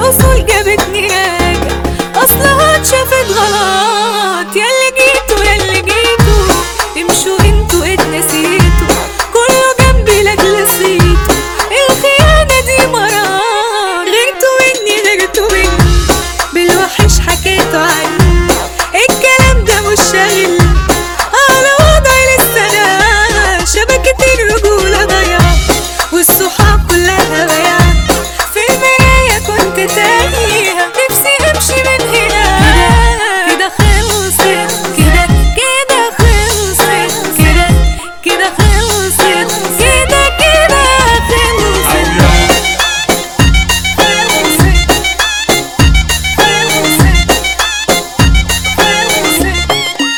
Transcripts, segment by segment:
الوصول جابتني راجع اصلها اتشافت غلط ياللي جيتوا ياللي جيتوا امشوا انتوا اتنسيتوا كله جنبي لاجل صيتوا الخيانة دي مرار غيرتوا مني غيرتوا مني بالوحش حكيتوا عني الكلام ده مش شاغل على وضعي لسه انا شبكة الرجولة ضيعة والصحاب كلها بيعة في المراية كنت تايهة نفسي امشي من هنا كده خلصت كده كده خلصت كده كده خلصت كده كده خلصت خلصت خلصت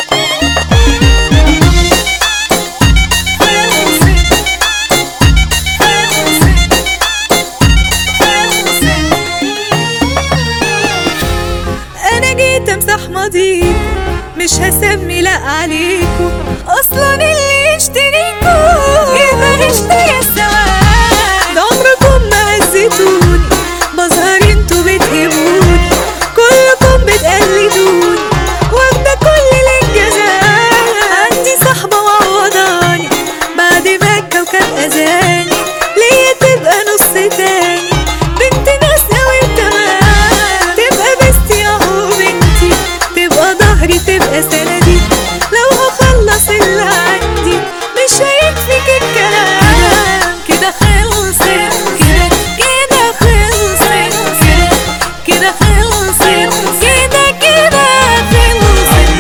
انا جيت امسح ماضيكوا مش هسمي لا عليكوا اصلا اللي يشتريكوا يبقى اشتري السواد عمركم ما هزيتوني بظهر انتوا بتهبوني كلكم بتقلدوني واخدة كل الانجازات عندي صاحبة معوضاني بعد ما الكوكب اذاني ليا تبقى نص تاني بنت ناس قوي تمام تبقى بستي اهو بنتي تبقى ظهري تبقى سندي لو هخلص اللي عندي مش هيكفيك الكلام كده خلصت كده كده خلصت كده كده خلصت كده كده خلصت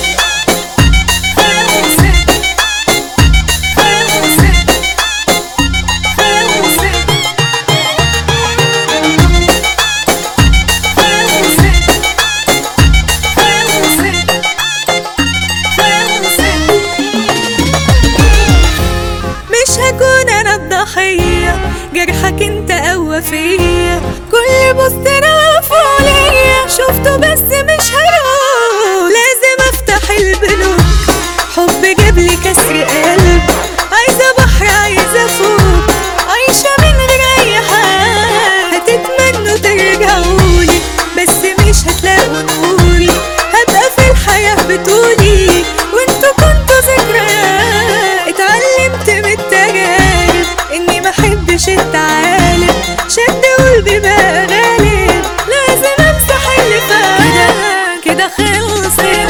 خلصت خلصت خلصت مش هكون انا الضحية جرحك انت قوى فيا كل بوست رافعه ليا شفته بس مش هروح لازم افتح البنوك حب جابلي كسر قلب عايزة بحر عايزة فوق عايشة من غير اي حاجة هتتمنوا ترجعولي بس مش هتلاقوا نوري هبقى في الحياة بطولي وانتوا كنتوا ذكريات اتعلمت من التجارب اني محبش التعالب شد قلبي بقى غالب لازم امسح اللي فات كده كده خلصت